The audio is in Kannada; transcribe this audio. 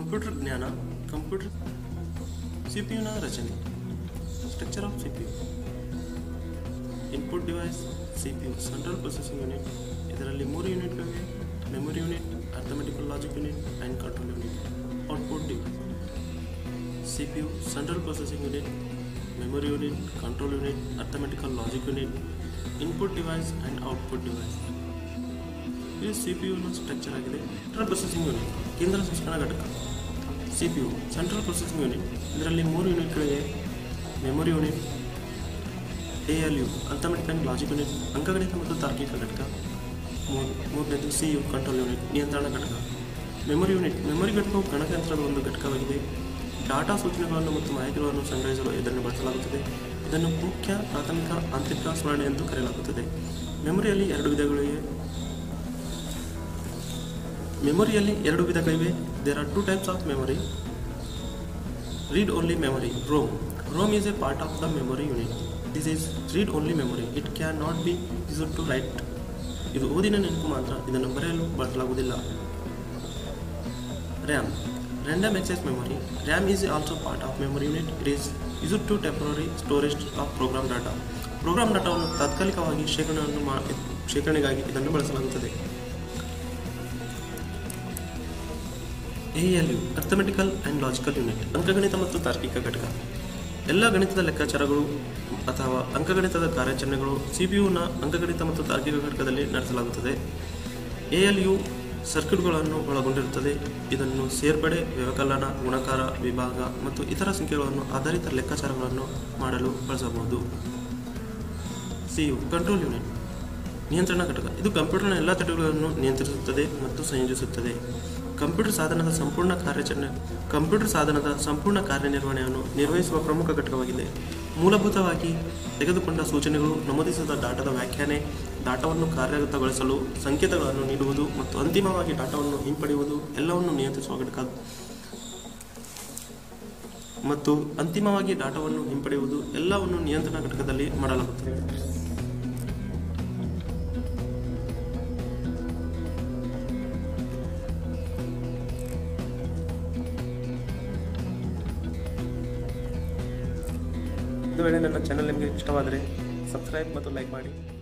ಕಂಪ್ಯೂಟರ್ ಜ್ಞಾನ ಕಂಪ್ಯೂಟರ್ ಸಿ ಪಿ ಯುನ ರಚನೆ structure of C P U input device C P U central processing unit ಇದರಲ್ಲಿ ಮೂರು ಯೂನಿಟ್ಗಳಿವೆ memory unit arithmetical logic unit and control unit output device C P U central processing unit memory unit control unit arithmetical logic unit input device and output device ಇದು ಸಿ ಪಿ ಯುನ ಸ್ಟ್ರಕ್ಚರ್ ಆಗಿದೆ ಸೆಂಟ್ರಲ್ ಪ್ರೊಸೆಸಿಂಗ್ ಯೂನಿಟ್ ಕೇಂದ್ರ ಶಿಕ್ಷಣ ಘಟಕ C P U central processing unit ಇದರಲ್ಲಿ ಮೂರು ಯೂನಿಟ್ಗಳಿವೆ memory unit A L U arithmetic and logic unit ಅಂಕಗಣಿತ ಮತ್ತು ತಾರ್ಕಿಕ ಘಟಕ ಮೂರು ಮೂರನೇದು ಸಿ ಯು ಕಂಟ್ರೋಲ್ ಯೂನಿಟ್ ನಿಯಂತ್ರಣ ಘಟಕ ಮೆಮೊರಿ ಯೂನಿಟ್ ಮೆಮೊರಿ ಘಟಕವು ಗಣಕಯಂತ್ರದ ಒಂದು ಘಟಕವಾಗಿದೆ ಡಾಟಾ ಸೂಚನೆಗಳನ್ನು ಮತ್ತು ಮಾಹಿತಿಗಳನ್ನು ಸಂಗ್ರಹಿಸಲು ಇದನ್ನು ಬಳಸಲಾಗುತ್ತದೆ ಇದನ್ನು ಮುಖ್ಯ ಪ್ರಾಥಮಿಕ ಆಂತರಿಕ ಸ್ಮರಣೆ ಎಂದು ಕರೆಯಲಾಗುತ್ತದೆ ಮೆಮೊರಿಯಲ್ಲಿ ಎರಡು ವಿಧಗಳಿವೆ ಮೆಮೊರಿಯಲ್ಲಿ ಎರಡು ವಿಧಗಳಿವೆ there are two types of memory read only memory ROM ROM is a part of the memory unit this is read only memory it cannot ನಾಟ್ ಬಿ ಯೂಸ್ ಟು ರೈಟ್ ಇದು ಓದಿನ ನೆನಪು ಮಾತ್ರ ಇದನ್ನು ಬರೆಯಲು ಬಳಸಲಾಗುವುದಿಲ್ಲ RAM random access memory ram is also part of memory unit it is used to temporary storage of program data program ಡಾಟಾವನ್ನು ತಾತ್ಕಾಲಿಕವಾಗಿ ಶೇಖರಣೆಯನ್ನು ಮಾ ಶೇಖರಣೆಗಾಗಿ ಇದನ್ನು ಬಳಸಲಾಗುತ್ತದೆ A L U arithmetical and logical unit ಅಂಕಗಣಿತ ಮತ್ತು ತಾರ್ಕಿಕ ಘಟಕ ಎಲ್ಲ ಗಣಿತದ ಲೆಕ್ಕಾಚಾರಗಳು ಅಥವಾ ಅಂಕಗಣಿತದ ಕಾರ್ಯಾಚರಣೆಗಳು ಸಿ ಪಿ ಯುನ ಅಂಕಗಣಿತ ಮತ್ತು ತಾರ್ಕಿಕ ಘಟಕದಲ್ಲಿ ನಡೆಸಲಾಗುತ್ತದೆ ಎ ಎಲ್ ಯು ಸರ್ಕ್ಯೂಟ್ಗಳನ್ನು ಒಳಗೊಂಡಿರುತ್ತದೆ ಇದನ್ನು ಸೇರ್ಪಡೆ ವ್ಯವಕಲನ ಗುಣಕಾರ ವಿಭಾಗ ಮತ್ತು ಇತರ ಸಂಖ್ಯೆಗಳನ್ನು ಆಧಾರಿತ ಲೆಕ್ಕಾಚಾರಗಳನ್ನು ಮಾಡಲು ಬಳಸಬಹುದು ಸಿ ಯು ಕಂಟ್ರೋಲ್ ಯೂನಿಟ್ ನಿಯಂತ್ರಣ ಘಟಕ ಇದು ಕಂಪ್ಯೂಟರ್ನ ಎಲ್ಲ ಚಟುವಟಿಕೆಗಳನ್ನು ನಿಯಂತ್ರಿಸುತ್ತದೆ ಮತ್ತು ಸಂಯೋಜಿಸುತ್ತದೆ ಕಂಪ್ಯೂಟರ್ ಸಾಧನದ ಸಂಪೂರ್ಣ ಕಾರ್ಯಾಚರಣೆ ಕಂಪ್ಯೂಟರ್ ಸಾಧನದ ಸಂಪೂರ್ಣ ಕಾರ್ಯನಿರ್ವಹಣೆಯನ್ನು ನಿರ್ವಹಿಸುವ ಪ್ರಮುಖ ಘಟಕವಾಗಿದೆ ಮೂಲಭೂತವಾಗಿ ತೆಗೆದುಕೊಂಡ ಸೂಚನೆಗಳು ನಮೂದಿಸಿದ ಡಾಟಾದ ವ್ಯಾಖ್ಯಾನೆ ಡಾಟಾವನ್ನು ಕಾರ್ಯಗತಗೊಳಿಸಲು ಸಂಕೇತಗಳನ್ನು ನೀಡುವುದು ಮತ್ತು ಅಂತಿಮವಾಗಿ ಡಾಟಾವನ್ನು ಹಿಂಪಡೆಯುವುದು ಎಲ್ಲವನ್ನು ನಿಯಂತ್ರಿಸುವ ಘಟಕ ಮತ್ತು ಅಂತಿಮವಾಗಿ ಡಾಟಾವನ್ನು ಹಿಂಪಡೆಯುವುದು ಎಲ್ಲವನ್ನು ನಿಯಂತ್ರಣ ಘಟಕದಲ್ಲಿ ಮಾಡಲಾಗುತ್ತದೆ ಒಂದು ವೇಳೆ ನನ್ನ ಚಾನಲ್ ನಿಮಗೆ ಇಷ್ಟವಾದರೆ ಸಬ್ಸ್ಕ್ರೈಬ್ ಮತ್ತು ಲೈಕ್ ಮಾಡಿ